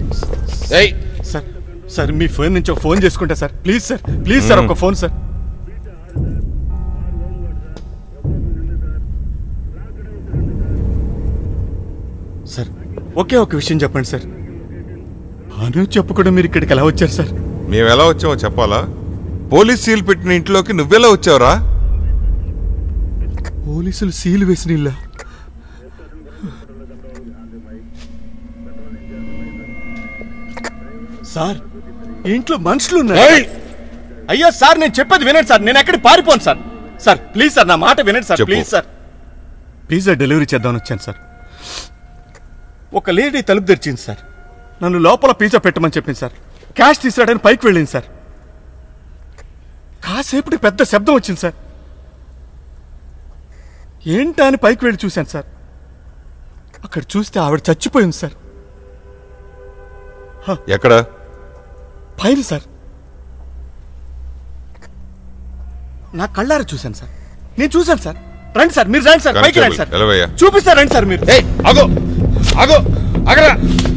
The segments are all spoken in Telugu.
ఏయ్ సార్ సార్ మీ ఫోన్ నుంచి ఒక ఫోన్ చేసుకుంటా sir please sir please sir ఒక ఫోన్ సార్ సార్ ఒకే ఒక విషయం చెప్పండి సార్ అను చెప్పకుండా మీరు ఇక్కడికి ఎలా వచ్చారు సార్ మేము ఎలా వచ్చామో చెప్పాలా పోలీస్ సీల్ పెట్టిన ఇంట్లోకి నువ్వెలా వచ్చావురా పోలీసులు సీలు వేసిన ఇల్లా సార్ ఇంట్లో మనుషులు ఉన్నారు ఏయ్! అయ్యో సార్ నేను చెప్పేది వినండి సార్ నేను ఎక్కడికి పారిపోను సార్ సార్ ప్లీజ్ సార్ నా మాట వినండి సార్ చెప్పు. ప్లీజ్ సార్ పిజ్జా డెలివరీ చేద్దామని వచ్చాను సార్ ఒక లేడీ తలుపు తెరిచింది సార్ నన్ను లోపల పిజ్జా పెట్టమని చెప్పింది సార్ క్యాష్ తీసుకురావడానికి పైకి వెళ్ళింది సార్ కాసేపటి పెద్ద శబ్దం వచ్చింది సార్ ఏంటా అని పైకి వెళ్ళి చూశాను సార్ అక్కడ చూస్తే ఆవిడ చచ్చిపోయింది సార్ ఎక్కడ పైన సార్ నా కళ్ళారా చూశాను సార్ నేను చూశాను సార్ రండి సార్ మీరు రండి సార్ పైకి రండి సార్ ఎలవయ్యా చూపిస్తారు రండి సార్ మీరు ఏయ్ ఆగో ఆగో ఆగరా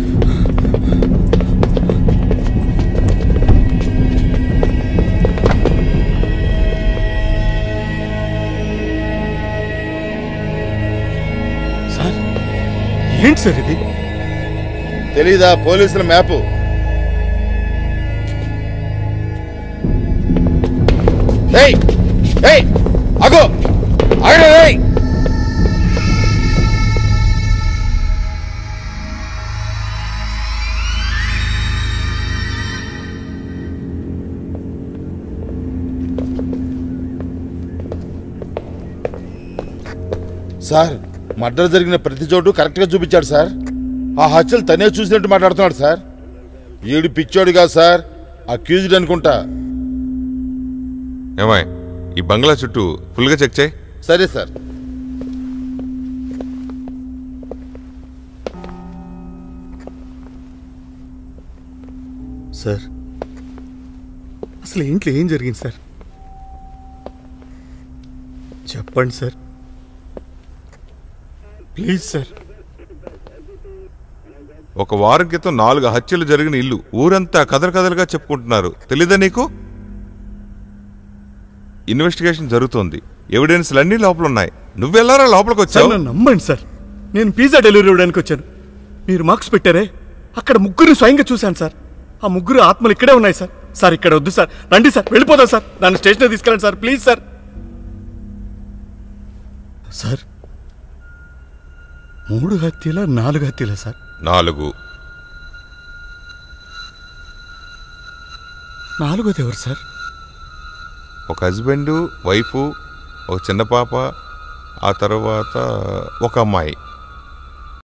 సార్ ఏంటి సార్ ఇది తెలీదా పోలీసుల మ్యాపు ఏయ్ ఏయ్ ఆగో ఆగరా ఏయ్ సార్ మర్డర్ జరిగిన ప్రతి చోటు కరెక్ట్గా చూపించాడు సార్ ఆ హత్యలు తనే చూసినట్టు మాట్లాడుతున్నాడు సార్ ఈడు పిచ్చోడు కాదు సార్ అక్యూజ్డ్ అనుకుంటా ఏమాయ్ ఈ బంగ్లా చుట్టూ ఫుల్గా చెక్ చేయి సరే సార్ సార్ అసలు ఇంట్లో ఏం జరిగింది సార్ చెప్పండి సార్ ప్లీజ్ సార్ ఒక వారం క్రితం నాలుగు హత్యలు జరిగిన ఇల్లు ఊరంతా కదలు కదలుగా చెప్పుకుంటున్నారు తెలీదా నీకు ఇన్వెస్టిగేషన్ జరుగుతోంది ఎవిడెన్స్లు అన్నీ లోపల ఉన్నాయి నువ్వెల్లారా లోపలికి సార్ వచ్చావు నన్ను నమ్మండి సార్ నేను పిజ్జా డెలివరీ ఇవ్వడానికి వచ్చాను మీరు మార్క్స్ పెట్టారే అక్కడ ముగ్గురు స్వయంగా చూశాను సార్ ఆ ముగ్గురు ఆత్మలు ఇక్కడే ఉన్నాయి సార్ సార్ ఇక్కడ వద్దు సార్ రండి సార్ వెళ్ళిపోదాం సార్ నన్ను స్టేషన్ తీసుకెళ్ళండి సార్ ప్లీజ్ సార్ సార్ మూడు హత్యల నాలుగు హత్యల సార్ నాలుగు నాలుగోది ఎవరు సార్ ఒక హస్బెండ్ వైఫ్ ఒక చిన్న పాప ఆ తర్వాత ఒక అమ్మాయి